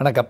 வணக்கம்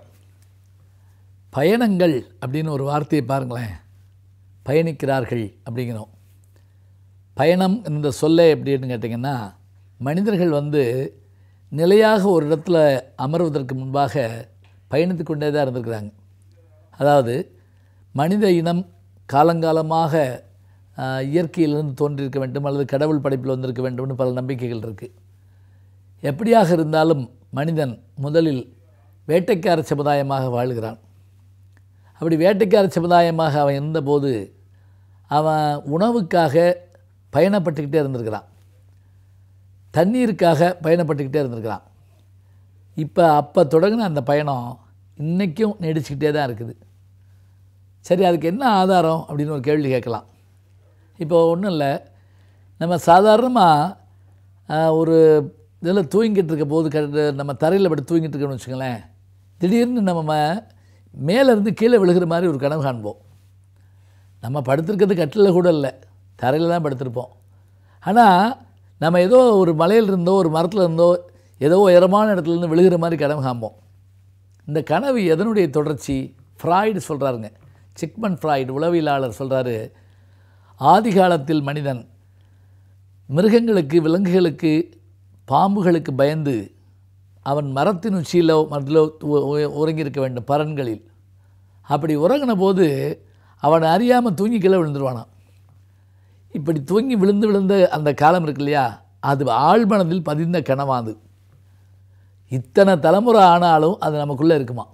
பயணங்கள் அப்படின்னு ஒரு வார்த்தையை பாருங்களேன் பயணிக்கிறார்கள் அப்படிங்கிறோம் பயணம் இந்த சொல்ல எப்படின்னு கேட்டிங்கன்னா மனிதர்கள் வந்து நிலையாக ஒரு இடத்துல அமர்வதற்கு முன்பாக பயணித்து கொண்டே தான் இருந்திருக்கிறாங்க அதாவது மனித இனம் காலங்காலமாக ஆஹ், இயற்கையிலிருந்து தோன்றியிருக்க வேண்டும் அல்லது கடவுள் படைப்பில் வந்திருக்க வேண்டும்னு பல நம்பிக்கைகள் இருக்குது எப்படியாக இருந்தாலும் மனிதன் முதலில் வேட்டைக்கார சமுதாயமாக வாழ்கிறான் அப்படி வேட்டைக்கார சமுதாயமாக அவன் இருந்தபோது அவன் உணவுக்காக பயணப்பட்டுக்கிட்டே இருந்திருக்கிறான் தண்ணீருக்காக பயணப்பட்டுக்கிட்டே இருந்திருக்கிறான் இப்போ அப்போ தொடங்கின அந்த பயணம் இன்றைக்கும் நீடிச்சுக்கிட்டே தான் இருக்குது சரி அதுக்கு என்ன ஆதாரம் அப்படின்னு ஒரு கேள்வி கேட்கலாம் இப்போ ஒன்றும் இல்லை நம்ம சாதாரணமாக ஒரு இதில் தூங்கிட்டு இருக்க போது க நம்ம தரையில் பட்டு தூங்கிட்டு இருக்கோம்னு வச்சுங்களேன் திடீர்னு நம்ம மேலேருந்து கீழே விழுகிற மாதிரி ஒரு கனவு காண்போம் நம்ம படுத்திருக்கிறது கட்டிலில் கூட இல்லை தரையில் தான் படுத்திருப்போம் ஆனால் நம்ம ஏதோ ஒரு மலையில் இருந்தோ ஒரு மரத்தில் இருந்தோ ஏதோ உயரமான இடத்துல இருந்து விழுகிற மாதிரி கனவு காண்போம் இந்த கனவு எதனுடைய தொடர்ச்சி ஃப்ராய்டு சொல்கிறாருங்க சிக்மன் ஃப்ராய்டு உளவியலாளர் சொல்கிறாரு ஆதி காலத்தில் மனிதன் மிருகங்களுக்கு விலங்குகளுக்கு பாம்புகளுக்கு பயந்து அவன் மரத்தின் உச்சியிலோ மரத்திலோ உ- உ- உறங்கியிருக்க வேண்டும் பரன்களில் அப்படி உறங்கின போது அவன் அறியாமல் தூங்கி கீழே விழுந்துருவானான் இப்படி தூங்கி விழுந்து விழுந்த அந்த காலம் இருக்கு இல்லையா அது ஆழ்மனதில் பதிந்த கனவாது இத்தனை தலைமுறை ஆனாலும் அது நமக்குள்ளே இருக்குமா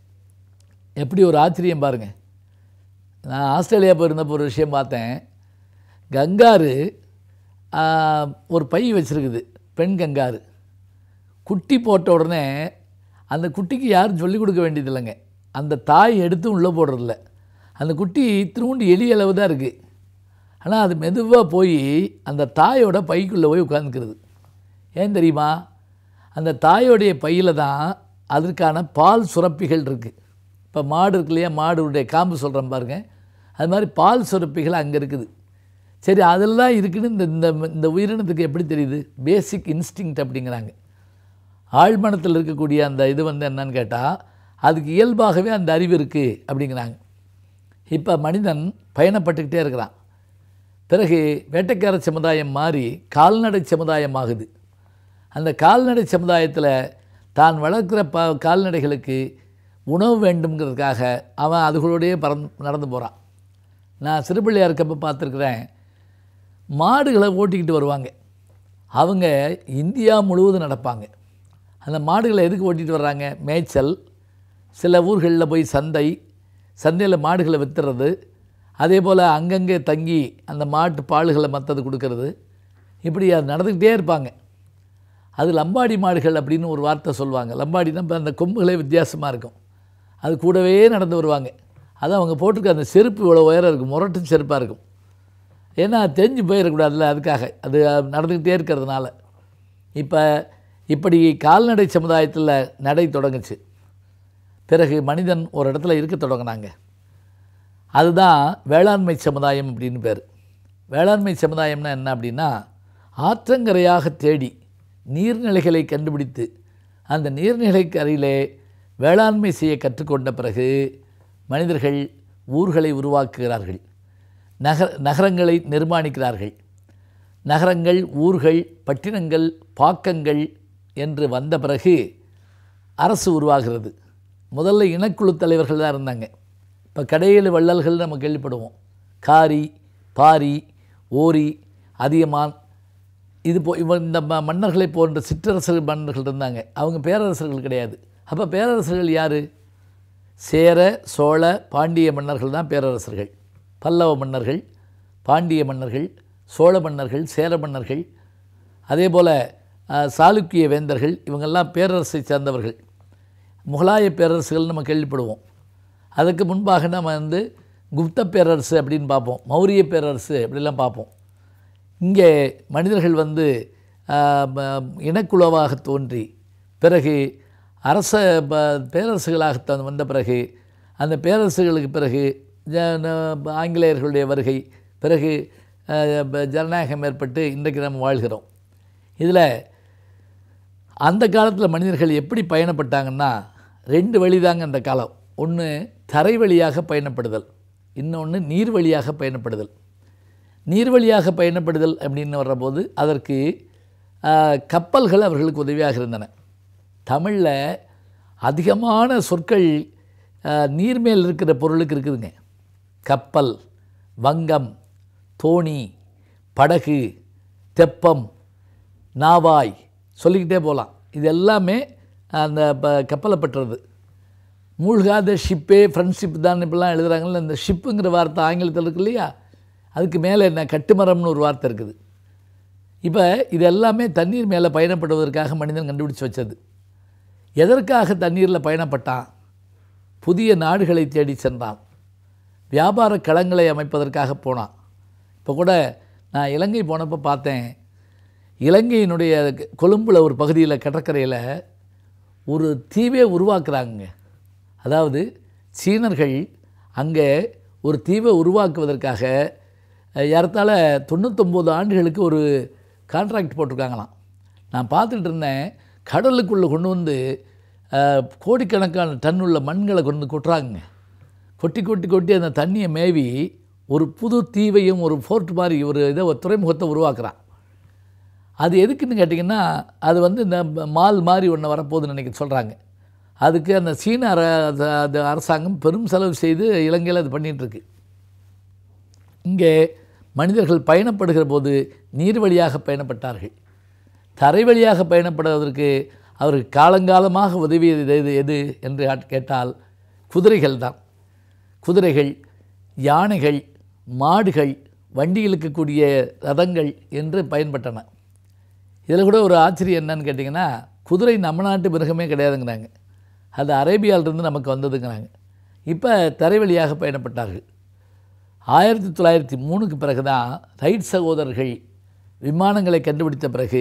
எப்படி ஒரு ஆச்சரியம் பாருங்கள் நான் ஆஸ்திரேலியா போயிருந்தப்போ ஒரு விஷயம் பார்த்தேன் கங்காரு ஆ, ஒரு பை வச்சுருக்குது பெண் கங்காரு குட்டி போட்ட உடனே அந்த குட்டிக்கு யாரும் சொல்லிக் கொடுக்க வேண்டியது இல்லைங்க அந்த தாய் எடுத்து உள்ளே போடுறதில்ல அந்த குட்டி திருவுண்டு எலி அளவு தான் இருக்குது ஆனால் அது மெதுவாக போய் அந்த தாயோட பைக்குள்ளே போய் உட்காந்துக்கிறது ஏன் தெரியுமா அந்த தாயோடைய பையில் தான் அதற்கான பால் சுரப்பிகள் இருக்குது இப்போ மாடு இருக்கு இல்லையா மாடுடைய காம்பு சொல்கிறேன் பாருங்க அது மாதிரி பால் சுரப்பிகள் அங்கே இருக்குது சரி அதெல்லாம் இருக்குன்னு இந்த இந்த இந்த உயிரினத்துக்கு எப்படி தெரியுது பேசிக் இன்ஸ்டிங் அப்படிங்கிறாங்க ஆழ்மனத்தில் இருக்கக்கூடிய அந்த இது வந்து என்னன்னு கேட்டால் அதுக்கு இயல்பாகவே அந்த அறிவு இருக்குது அப்படிங்கிறாங்க இப்போ மனிதன் பயணப்பட்டுக்கிட்டே இருக்கிறான் பிறகு வேட்டைக்கார சமுதாயம் மாறி கால்நடை சமுதாயம் ஆகுது அந்த கால்நடை சமுதாயத்தில் தான் வளர்க்குற ப கால்நடைகளுக்கு உணவு வேண்டும்ங்கிறதுக்காக அவன் அதுகளோடையே பறந்து நடந்து போகிறான் நான் சிறுபிள்ளையாக இருக்கப்போ பார்த்துருக்குறேன் மாடுகளை ஓட்டிக்கிட்டு வருவாங்க அவங்க இந்தியா முழுவதும் நடப்பாங்க அந்த மாடுகளை எதுக்கு ஓட்டிகிட்டு வர்றாங்க மேய்ச்சல் சில ஊர்களில் போய் சந்தை சந்தையில் மாடுகளை விற்றுறது அதே போல் அங்கங்கே தங்கி அந்த மாட்டு பால்களை மற்றது கொடுக்கறது இப்படி அது நடந்துக்கிட்டே இருப்பாங்க அது லம்பாடி மாடுகள் அப்படின்னு ஒரு வார்த்தை சொல்லுவாங்க லம்பாடினா இப்போ அந்த கொம்புகளே வித்தியாசமாக இருக்கும் அது கூடவே நடந்து வருவாங்க அது அவங்க போட்டிருக்க அந்த செருப்பு இவ்வளோ உயரம் இருக்கும் முரட்டு செருப்பாக இருக்கும் ஏன்னா தெரிஞ்சு போயிடக்கூடாதுல்ல அதுக்காக அது நடந்துக்கிட்டே இருக்கிறதுனால இப்போ இப்படி கால்நடை சமுதாயத்தில் நடை தொடங்குச்சு பிறகு மனிதன் ஒரு இடத்துல இருக்க தொடங்கினாங்க அதுதான் வேளாண்மை சமுதாயம் அப்படின்னு பேர் வேளாண்மை சமுதாயம்னா என்ன அப்படின்னா ஆற்றங்கரையாக தேடி நீர்நிலைகளை கண்டுபிடித்து அந்த நீர்நிலைக்கு அருகிலே வேளாண்மை செய்ய கற்றுக்கொண்ட பிறகு மனிதர்கள் ஊர்களை உருவாக்குகிறார்கள் நகர நகரங்களை நிர்மாணிக்கிறார்கள் நகரங்கள் ஊர்கள் பட்டினங்கள் பாக்கங்கள் என்று வந்த பிறகு அரசு உருவாகிறது முதல்ல இனக்குழு தலைவர்கள் தான் இருந்தாங்க இப்போ கடையேழு வள்ளல்கள் நம்ம கேள்விப்படுவோம் காரி பாரி ஓரி அதியமான் இது போ இவ இந்த ம மன்னர்களை போன்ற சிற்றரசர்கள் மன்னர்கள் இருந்தாங்க அவங்க பேரரசர்கள் கிடையாது அப்போ பேரரசர்கள் யார் சேர சோழ பாண்டிய மன்னர்கள் தான் பேரரசர்கள் பல்லவ மன்னர்கள் பாண்டிய மன்னர்கள் சோழ மன்னர்கள் சேர மன்னர்கள் அதே போல் அஹ், சாளுக்கிய வேந்தர்கள் இவங்கெல்லாம் பேரரசை சார்ந்தவர்கள் முகலாய பேரரசுகள் நம்ம கேள்விப்படுவோம் அதுக்கு முன்பாக நம்ம வந்து குப்த பேரரசு அப்படின்னு பார்ப்போம் மௌரிய பேரரசு அப்படிலாம் பார்ப்போம் இங்கே மனிதர்கள் வந்து ஆஹ், ப- இனக்குழுவாக தோன்றி பிறகு அரச ப பேரரசுகளாக த- வந்த பிறகு அந்த பேரரசுகளுக்கு பிறகு ஜ- ந- ஆங்கிலேயர்களுடைய வருகை பிறகு ஆஹ், ப- ஜனநாயகம் ஏற்பட்டு இன்றைக்கு நம்ம வாழ்கிறோம் இதில் அந்த காலத்தில் மனிதர்கள் எப்படி பயணப்பட்டாங்கன்னா ரெண்டு வழிதாங்க அந்த காலம் ஒன்று தரை வழியாக பயணப்படுதல் இன்னொன்று நீர் வழியாக பயணப்படுதல் நீர் வழியாக பயணப்படுதல் அப்படின்னு வர்றபோது அதற்கு ஆஹ், கப்பல்கள் அவர்களுக்கு உதவியாக இருந்தன தமிழில் அதிகமான சொற்கள் ஆஹ், நீர் மேல் இருக்கிற பொருளுக்கு இருக்குதுங்க கப்பல் வங்கம் தோணி படகு தெப்பம் நாவாய் சொல்லிக்கிட்டே போகலாம் இது எல்லாமே அந்த ப கப்பலை பற்றுறது மூழ்காத ஷிப்பே ஃப்ரெண்ட்ஷிப் தான் இப்படிலாம் எழுதுறாங்கல்ல இந்த ஷிப்புங்கிற வார்த்தை ஆங்கிலத்தில் இருக்கு இல்லையா அதுக்கு மேலே என்ன கட்டுமரம்னு ஒரு வார்த்தை இருக்குது இப்போ இது எல்லாமே தண்ணீர் மேலே பயணப்படுவதற்காக மனிதன் கண்டுபிடிச்சு வச்சது எதற்காக தண்ணீரில் பயணப்பட்டான் புதிய நாடுகளை தேடி சென்றான் வியாபார களங்களை அமைப்பதற்காக போனான் இப்போ கூட நான் இலங்கை போனப்போ பார்த்தேன் இலங்கையினுடைய கொழும்புல ஒரு பகுதியில் கடற்கரையில் ஒரு தீவே உருவாக்குறாங்க அதாவது சீனர்கள் அங்கே ஒரு தீவை உருவாக்குவதற்காக அஹ், ஏறத்தாழ தொண்ணூத்தொம்பது ஆண்டுகளுக்கு ஒரு கான்ட்ராக்ட் போட்டிருக்காங்களாம் நான் பார்த்துட்டு இருந்தேன் கடலுக்குள்ளே கொண்டு வந்து அஹ், கோடிக்கணக்கான டன் உள்ள மண்களை கொண்டு வந்து கொட்டுறாங்க கொட்டி கொட்டி கொட்டி அந்த தண்ணியை மேவி ஒரு புது தீவையும் ஒரு ஃபோர்ட் மாதிரி ஒரு இதை ஒரு துறைமுகத்தை உருவாக்குறான் அது எதுக்குன்னு கேட்டிங்கன்னா அது வந்து இந்த மால் மாதிரி ஒன்று வரப்போகுதுன்னு நினைக்க சொல்கிறாங்க அதுக்கு அந்த சீன அர அது- அது அரசாங்கம் பெரும் செலவு செய்து இலங்கையில் அது பண்ணிகிட்ருக்கு இங்கே மனிதர்கள் பயணப்படுகிற போது நீர் வழியாக பயணப்பட்டார்கள் தரை வழியாக பயணப்படுவதற்கு அவருக்கு காலங்காலமாக உதவியது எது- எது எது என்று ஆட்- கேட்டால் குதிரைகள் தான் குதிரைகள் யானைகள் மாடுகள் வண்டி இழுக்கக்கூடிய ரதங்கள் என்று பயன்பட்டன இதில் கூட ஒரு ஆச்சரியம் என்னன்னு கேட்டிங்கன்னா குதிரை நம்ம நாட்டு மிருகமே கிடையாதுங்கிறாங்க அது அரேபியாவிலிருந்து நமக்கு வந்ததுங்கிறாங்க இப்போ தரை வழியாக பயணப்பட்டார்கள் ஆயிரத்தி தொள்ளாயிரத்தி மூணுக்கு பிறகு தான் ரைட் சகோதரர்கள் விமானங்களை கண்டுபிடித்த பிறகு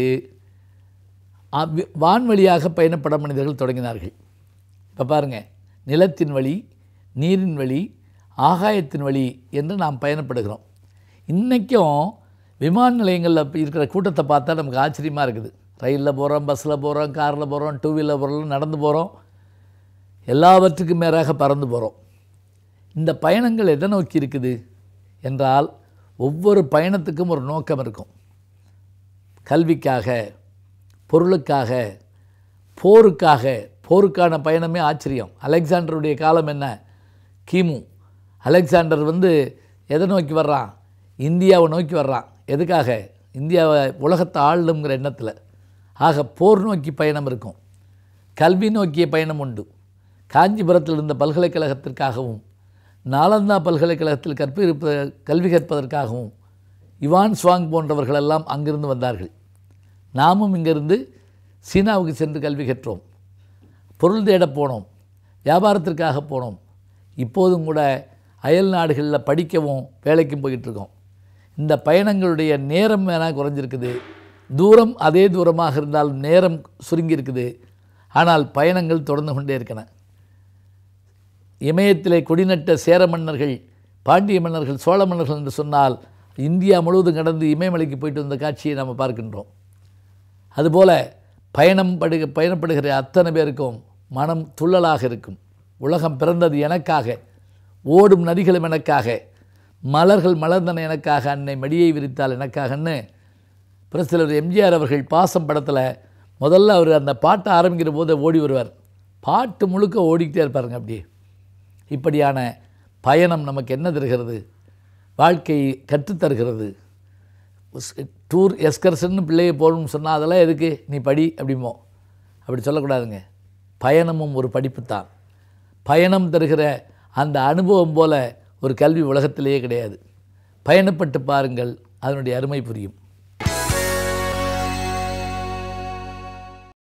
அ- வி- வான்வழியாக பயணப்பட மனிதர்கள் தொடங்கினார்கள் இப்போ பாருங்கள் நிலத்தின் வழி நீரின் வழி ஆகாயத்தின் வழி என்று நாம் பயணப்படுகிறோம் இன்றைக்கும் விமான நிலையங்களில் இருக்கிற கூட்டத்தை பார்த்தா நமக்கு ஆச்சரியமாக இருக்குது ரயிலில் போகிறோம் பஸ்ஸில் போகிறோம் காரில் போகிறோம் டூ வீலர் போகிறோம் நடந்து போகிறோம் எல்லாவற்றுக்கும் மேலாக பறந்து போகிறோம் இந்த பயணங்கள் எதை நோக்கி இருக்குது என்றால் ஒவ்வொரு பயணத்துக்கும் ஒரு நோக்கம் இருக்கும் கல்விக்காக பொருளுக்காக போருக்காக போருக்கான பயணமே ஆச்சரியம் அலெக்சாண்டருடைய காலம் என்ன கிமு அலெக்சாண்டர் வந்து எதை நோக்கி வர்றான் இந்தியாவை நோக்கி வர்றான் எதுக்காக இந்தியாவை உலகத்தை ஆளணுங்கிற எண்ணத்தில் ஆக போர் நோக்கி பயணம் இருக்கும் கல்வி நோக்கிய பயணம் உண்டு காஞ்சிபுரத்தில் இருந்த பல்கலைக்கழகத்திற்காகவும் நாலந்தா பல்கலைக்கழகத்தில் கற்பிருப்ப கல்வி கற்பதற்காகவும் இவான் ஸ்வாங் போன்றவர்களெல்லாம் அங்கிருந்து வந்தார்கள் நாமும் இங்கிருந்து சீனாவுக்கு சென்று கல்வி கற்றோம் பொருள் தேடப் போனோம் வியாபாரத்திற்காக போனோம் இப்போதும் கூட அயல் நாடுகளில் படிக்கவும் வேலைக்கும் போயிட்டு இருக்கோம் இந்த பயணங்களுடைய நேரம் வேணால் குறைஞ்சிருக்குது தூரம் அதே தூரமாக இருந்தாலும் நேரம் சுருங்கி இருக்குது ஆனால் பயணங்கள் தொடர்ந்து கொண்டே இருக்கின இமயத்திலே குடிநட்ட சேர மன்னர்கள் பாண்டிய மன்னர்கள் சோழ மன்னர்கள் என்று சொன்னால் இந்தியா முழுவதும் கடந்து இமயமலைக்கு போயிட்டு வந்த காட்சியை நாம் பார்க்கின்றோம் அதுபோல பயணம் படு பயணப்படுகிற அத்தனை பேருக்கும் மனம் துள்ளலாக இருக்கும் உலகம் பிறந்தது எனக்காக ஓடும் நதிகளும் எனக்காக மலர்கள் மலர்ந்தன எனக்காக அன்னை மடியை விரித்தால் எனக்காகன்னு பிரசிலர் எம்ஜிஆர் அவர்கள் பாசம் படத்தில் முதல்ல அவர் அந்த பாட்டை ஆரம்பிக்கிற போது ஓடி வருவார் பாட்டு முழுக்க ஓடிக்கிட்டே இருப்பாருங்க அப்படியே இப்படியான பயணம் நமக்கு என்ன தருகிறது வாழ்க்கையை கற்றுத்தருகிறது டூர் எஸ்கர்ஷன் பிள்ளையை போகணும்னு சொன்னால் அதெல்லாம் எதுக்கு நீ படி அப்படிமோ அப்படி சொல்லக்கூடாதுங்க பயணமும் ஒரு படிப்பு தான் பயணம் தருகிற அந்த அனுபவம் போல ஒரு கல்வி உலகத்திலேயே கிடையாது பயணப்பட்டு பாருங்கள் அதனுடைய அருமை புரியும்